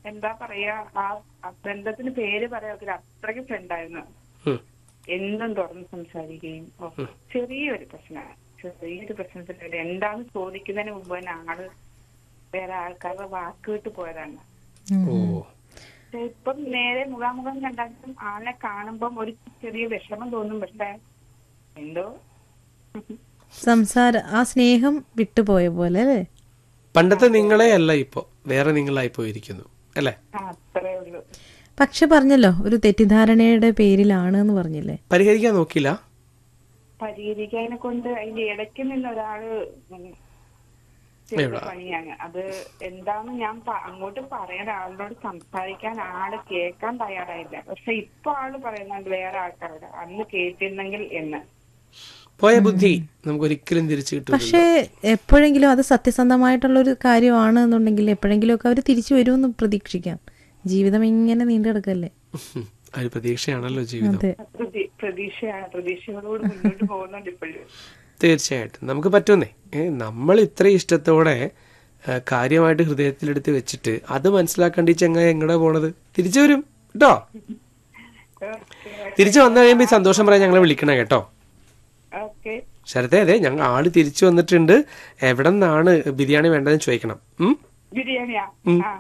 എന്താ പറയാ ആ ആ ബന്ധത്തിന് പേര് പറയാ അത്രയ്ക്ക് ഫ്രണ്ടായിരുന്നു ഉം. എന്തും തുറന്ന് സംസാരിക്കുകയും ഓ, ചെറിയൊരു പ്രശ്നമാണ് ചെറിയൊരു പ്രശ്നത്തിൽ എന്താന്ന് ചോദിക്കുന്നതിന് മുമ്പ് തന്നെ ആള് വേറെ ആൾക്കാരുടെ വാക്ക് വിട്ട് പോയതാണ് ഓ പക്ഷെ ഇപ്പം നേരെ മുഖാമുഖം കണ്ടാലും ആളെ കാണുമ്പം ഒരു ചെറിയ വിഷമം തോന്നും പക്ഷെ എന്തോ സംസാര ആ സ്നേഹം വിട്ടുപോയ പോലെ അല്ലേ പണ്ടത്തെ നിങ്ങളെ അല്ല ഇപ്പോ വേറെ നിങ്ങളായി പോയിരിക്കുന്നു അല്ലേ ആ, അത്രേ ഉള്ളൂ പക്ഷെ പറഞ്ഞല്ലോ ഒരു തെറ്റിദ്ധാരണയുടെ പേരിലാണ് എന്ന് പറഞ്ഞില്ലേ പരിഹരിക്കാൻ നോക്കില്ല പരിഹരിക്കാനെ കൊണ്ട് അതിന്റെ ഇടയ്ക്ക് നിന്ന് ഒരാള് ഉം ചെയ്ത പണിയാണ് അത് എന്താന്ന് ഞാൻ പ- അങ്ങോട്ട് പറയണ ആളിനോട് സംസാരിക്കാൻ ആള് കേൾക്കാൻ തയ്യാറായില്ല പക്ഷെ ഇപ്പൊ ആള് പറയുന്നുണ്ട് വേറെ ആൾക്കാരോട് അന്ന് കേട്ടിരുന്നെങ്കിൽ എന്ന് പോയ ബുദ്ധി നമുക്ക് ഒരിക്കലും തിരിച്ചു കിട്ടും പക്ഷേ എപ്പോഴെങ്കിലും അത് സത്യസന്ധമായിട്ടുള്ള ഒരു കാര്യമാണ് എന്നുണ്ടെങ്കിൽ എപ്പോഴെങ്കിലും ഒക്കെ അവർ തിരിച്ചു വരുമെന്ന് പ്രതീക്ഷിക്കാം ജീവിതം ഇങ്ങനെ നീണ്ടെടുക്കല്ലേ ഒരു പ്രതീക്ഷയാണല്ലോ ജീവിതം അതെ പ്രതി- പ്രതീക്ഷയാണ് പ്രതീക്ഷകളോട് മുന്നോട്ട് പോകുന്നുണ്ട് ഇപ്പോഴും തീർച്ചയായിട്ടും നമുക്ക് പറ്റുന്നേ ഏ, നമ്മൾ ഇത്ര ഇഷ്ടത്തോടെ ആ, കാര്യമായിട്ട് ഹൃദയത്തിലെടുത്ത് വെച്ചിട്ട് അത് മനസ്സിലാക്കേണ്ടി ചെങ്ങായി എങ്ങടെ പോണത് തിരിച്ചു വരും കേട്ടോ തിരിച്ചു വന്നു കഴിയുമ്പോൾ ഈ സന്തോഷം പറയാൻ ഞങ്ങളെ വിളിക്കണം കേട്ടോ ഓക്കെ ശരത്തെ അതെ ഞങ്ങൾ ആള് തിരിച്ചു വന്നിട്ടുണ്ട് എവിടെ നിന്നാണ് ബിരിയാണി വേണ്ടതെന്ന് ചോദിക്കണം ഉം? ബിരിയാണിയാ ആ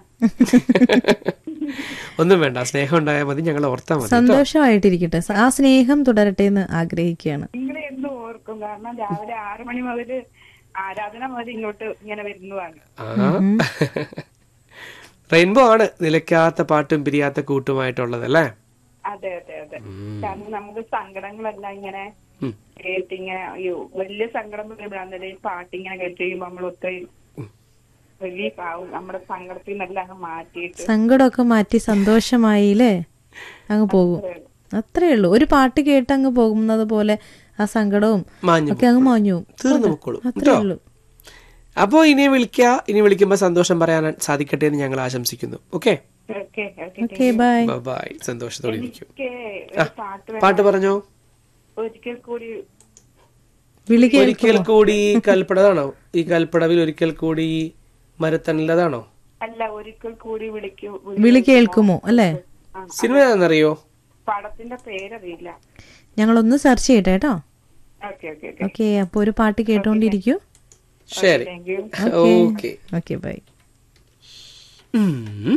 ഒന്നും വേണ്ട സ്നേഹം ഉണ്ടായാൽ മതി ഞങ്ങൾ ഓർത്താൽ മതി കേട്ടോ സന്തോഷമായിട്ടിരിക്കട്ടെ ആ സ്നേഹം തുടരട്ടെ എന്ന് ആഗ്രഹിക്കുകയാണ് നിങ്ങൾ എന്നും ഓർക്കും കാരണം രാവിലെ ആറു മണി മുതൽ ആരാധന മുതൽ ഇങ്ങോട്ട് ഇങ്ങനെ വരുന്നതാണ് ആ റെയിൻബോ ആണ് നിലയ്ക്കാത്ത പാട്ടും പിരിയാത്ത കൂട്ടുമായിട്ടുള്ളത് അല്ലേ അതെ അതെ അതെ കാരണം നമുക്ക് സങ്കടങ്ങളെല്ലാം ഇങ്ങനെ ഉം. കേട്ടിങ്ങനെ അയ്യോ വലിയ സങ്കടം വരുമ്പോഴാണ് ഈ പാട്ടിങ്ങനെ കേട്ട് കഴിയുമ്പോ നമ്മൾ ഒത്തിരി റിലീഫ് ആവും നമ്മുടെ സങ്കടത്തിൽ നിന്നെല്ലാം അങ്ങ് മാറ്റിയിട്ട് സങ്കടമൊക്കെ മാറ്റി സന്തോഷമായില്ലേ അങ്ങ് പോകും അത്രേ ഉള്ളൂ ഒരു പാട്ട് കേട്ട് അങ്ങ് പോകുന്നത് പോലെ ആ സങ്കടവും മാഞ്ഞു ഒക്കെ അങ്ങ് മാഞ്ഞു പോകും. തീർന്നു പൊക്കോളും അത്രേ ഉള്ളൂ അപ്പോൾ ഇനി വിളിക്കുക ഇനി വിളിക്കുമ്പോൾ സന്തോഷം പറയാൻ സാധിക്കട്ടെ എന്ന് ഞങ്ങൾ ആശംസിക്കുന്നു okay okay okay okay bye bye സന്തോഷത്തോടെ ഇരിക്കും എനിക്ക് ഒരു പാട്ട് വേണം. പാട്ട് പറഞ്ഞോ ഒരിക്കൽ കൂടി വിളിക്ക ഒരിക്കൽ കൂടി കൽപ്പടതാണോ ഈ കൽപ്പടവിൽ ഒരിക്കൽ കൂടി മരത്തണലതാണോ അല്ല ഒരിക്കൽ കൂടി വിളിക്കൂ വിളി കേൾക്കുമോ അല്ലേ സിനിമ ഏതാണെന്നറിയോ പടത്തിന്റെ പേരറിയില്ല ഞങ്ങളൊന്ന് സെർച്ച് ചെയ്യട്ടെ കേട്ടോ ഓക്കെ ഓക്കെ ഓക്കെ ഓക്കെ അപ്പൊ ഒരു പാട്ട് കേട്ടോണ്ടിരിക്കൂ ശരി thank you okay okay bye ഉം.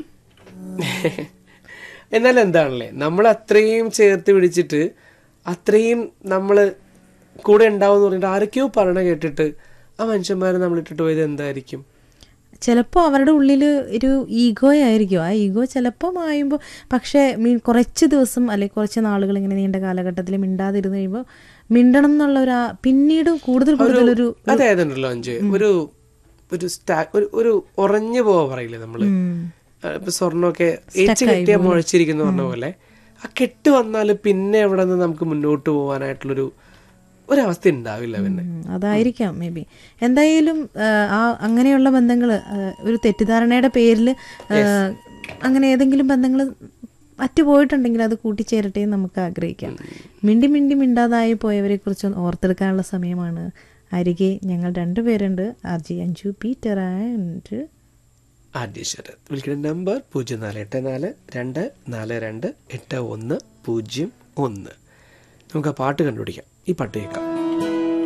എന്നാൽ എന്താണല്ലേ നമ്മൾ അത്രയും ചേർത്ത് പിടിച്ചിട്ട് അത്രയും നമ്മൾ കൂടെ ഉണ്ടാവും പറഞ്ഞിട്ട് ആരൊക്കെയോ പറയണ കേട്ടിട്ട് ആ മനുഷ്യന്മാരെ നമ്മൾ ഇട്ടിട്ട് പോയത് എന്തായിരിക്കും ചിലപ്പോൾ അവരുടെ ഉള്ളിൽ ഒരു ഈഗോ ആയിരിക്കും ആ ഈഗോ ചിലപ്പോൾ മായുമ്പോൾ പക്ഷേ മീ കുറച്ച് ദിവസം അല്ലെങ്കിൽ കുറച്ച് നാളുകൾ ഇങ്ങനെ നീണ്ട കാലഘട്ടത്തിൽ മിണ്ടാതിരുന്ന് കഴിയുമ്പോൾ മിണ്ടണം എന്നുള്ള ഒരു ആ- പിന്നീട് കൂടുതൽ കൂടുതൽ ഒരു അതായതുണ്ടല്ലോ അഞ്ച് ഒരു ഒരു സ്റ്റാ ഒരു ഒരു ഉറഞ്ഞു പോവാ പറയില്ലേ നമ്മള് ആ, ഇപ്പൊ സ്വർണ്ണമൊക്കെ ഏച്ച് കെട്ടിയാ മുഴച്ചിരിക്കുന്ന പറഞ്ഞ പോലെ ആ കെട്ട് വന്നാല് പിന്നെ എവിടെ നിന്ന് നമുക്ക് മുന്നോട്ട് പോകാനായിട്ടുള്ളൊരു ഒരവസ്ഥ ഉണ്ടാവില്ല പിന്നെ ഉം, അതായിരിക്കാം മേ ബി എന്തായാലും ആ, ആ അങ്ങനെയുള്ള ബന്ധങ്ങൾ ഒരു തെറ്റിദ്ധാരണയുടെ പേരിൽ അങ്ങനെ ഏതെങ്കിലും ബന്ധങ്ങൾ അറ്റുപോയിട്ടുണ്ടെങ്കിൽ അത് കൂട്ടിച്ചേരട്ടെ എന്ന് നമുക്ക് ആഗ്രഹിക്കാം മിണ്ടി മിണ്ടി മിണ്ടാതായി പോയവരെ കുറിച്ച് ഓർത്തെടുക്കാനുള്ള സമയമാണ് അരികെ ഞങ്ങൾ രണ്ടുപേരുണ്ട് R J Anju Peter and Adya Sarath വിളിക്കുന്ന നമ്പർ പൂജ്യം നാല് എട്ട് നാല് രണ്ട് നാല് രണ്ട് എട്ട് ഒന്ന് പൂജ്യം ഒന്ന് നമുക്ക് ആ പാട്ട് കണ്ടുപിടിക്കാം ഈ പാട്ട് കേൾക്കാം